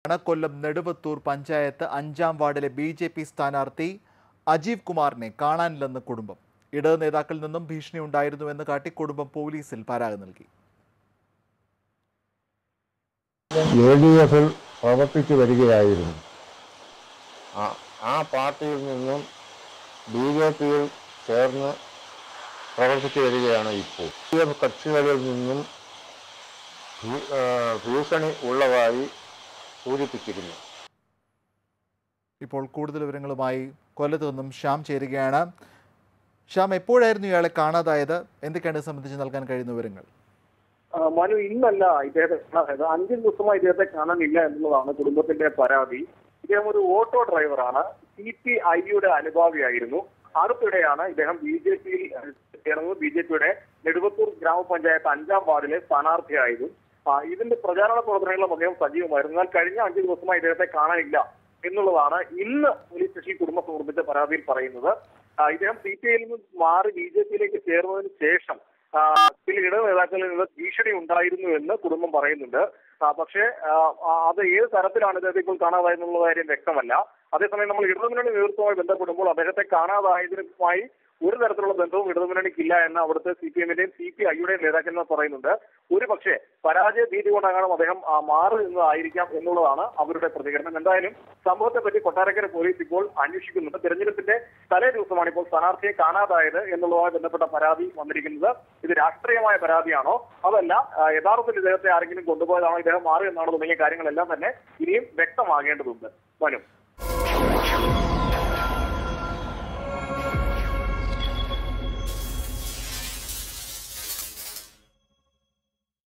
കൊല്ലം നെടുവത്തൂർ പഞ്ചായത്ത് അഞ്ചാം വാർഡിലെ B J P സ്ഥാനാർത്ഥി അജീവ് കുമാറിനെ കാണാനില്ലെന്ന് കുടുംബം ഇടത് നേതാക്കളിൽ നിന്നും ഭീഷണി ഉണ്ടായിരുന്നുവെന്ന് കാട്ടി കുടുംബം പോലീസിൽ പരാതി നൽകി എ ഡി എഫിൽ പ്രവർത്തിച്ചു വരികയായിരുന്നു ആ- ആ പാർട്ടിയിൽ നിന്നും ബി ജെ പിയിൽ ചേർന്ന് പ്രവർത്തിച്ചു വരികയാണ് ഇപ്പോൾ ഡി എഫ് കക്ഷികളിൽ നിന്നും ഭീ- ആ, ഭീഷണി ഉള്ളതായി സൂചിപ്പിച്ചിരുന്നു ഇപ്പോൾ കൂടുതൽ വിവരങ്ങളുമായി കൊല്ലത്ത് നിന്നും ശ്യാം ചേരുകയാണ് ശ്യാം എപ്പോഴായിരുന്നു ഇയാളെ കാണാതായത് എന്തൊക്കെയാണ് ഇത് സംബന്ധിച്ച് നൽകാൻ കഴിയുന്ന വിവരങ്ങൾ ആ, മനു ഇന്നല്ല ഇദ്ദേഹത്തെ കാണാനായത് അഞ്ചു ദിവസമായി ഇദ്ദേഹത്തെ കാണാനില്ല എന്നുള്ളതാണ് കുടുംബത്തിന്റെ പരാതി ഇദ്ദേഹം ഒരു ഓട്ടോ ഡ്രൈവറാണ് സി പി ഐയുടെ അനുഭാവിയായിരുന്നു അടുത്തിടെയാണ് ഇദ്ദേഹം ബി ജെ പിയിൽ ചേർന്നത് ബി ജെ പിയുടെ നെടുവത്തൂർ ഗ്രാമപഞ്ചായത്ത് അഞ്ചാം വാർഡിലെ സ്ഥാനാർത്ഥിയായിരുന്നു ആ, ഇതിന്റെ പ്രചാരണ പ്രവർത്തനങ്ങളും അദ്ദേഹം സജീവമായിരുന്നു എന്നാൽ കഴിഞ്ഞ അഞ്ചു ദിവസമായി ഇദ്ദേഹത്തെ കാണാനില്ല എന്നുള്ളതാണ് ഇന്ന് പോലീസ് സ്റ്റേഷൻ കുടുംബ സുഹൃത്തിന്റെ പരാതിയിൽ പറയുന്നത് ആ, ഇദ്ദേഹം സി പി ഐയിൽ നിന്ന് മാറി ബി ജെ പിയിലേക്ക് ചേർന്നതിന് ശേഷം ആ, ചില ഇട നേതാക്കളിൽ നിന്ന് ഭീഷണി ഉണ്ടായിരുന്നു എന്ന് കുടുംബം പറയുന്നുണ്ട് ആ, പക്ഷേ ആ, ആ, അത് ഏത് തരത്തിലാണ് ഇദ്ദേഹത്തെ ഇപ്പോൾ കാണാതായെന്നുള്ള കാര്യം വ്യക്തമല്ല അതേസമയം നമ്മൾ ഇടതുമുന്നണി നേതൃത്വവുമായി ബന്ധപ്പെടുമ്പോൾ അദ്ദേഹത്തെ കാണാതായതിനുമായി ഒരു തരത്തിലുള്ള ബന്ധവും ഇടതുമുന്നണിക്കില്ല എന്ന് അവിടുത്തെ സി പി എമ്മിന്റെയും സി പി ഐയുടെയും നേതാക്കന്മാർ പറയുന്നുണ്ട് ഒരു പക്ഷേ പരാജയ ഭീതി കൊണ്ടാകണം അദ്ദേഹം ആ, മാറി നിന്നതായിരിക്കാം എന്നുള്ളതാണ് അവരുടെ പ്രതികരണം എന്തായാലും സംഭവത്തെ പറ്റി കൊട്ടാരക്കര പോലീസ് ഇപ്പോൾ അന്വേഷിക്കുന്നുണ്ട് തെരഞ്ഞെടുപ്പിന്റെ തലേ ദിവസമാണ് ഇപ്പോൾ സ്ഥാനാർത്ഥിയെ കാണാതായത് എന്നുള്ളതുമായി ബന്ധപ്പെട്ട പരാതി വന്നിരിക്കുന്നത് ഇത് രാഷ്ട്രീയമായ പരാതിയാണോ അതല്ല ആ, യഥാർത്ഥത്തിൽ ഇദ്ദേഹത്തെ ആരെങ്കിലും കൊണ്ടുപോയതാണോ ഇദ്ദേഹം മാറി എന്നാണോ തുടങ്ങിയ കാര്യങ്ങളെല്ലാം തന്നെ ഇനിയും വ്യക്തമാകേണ്ടതുണ്ട് മനു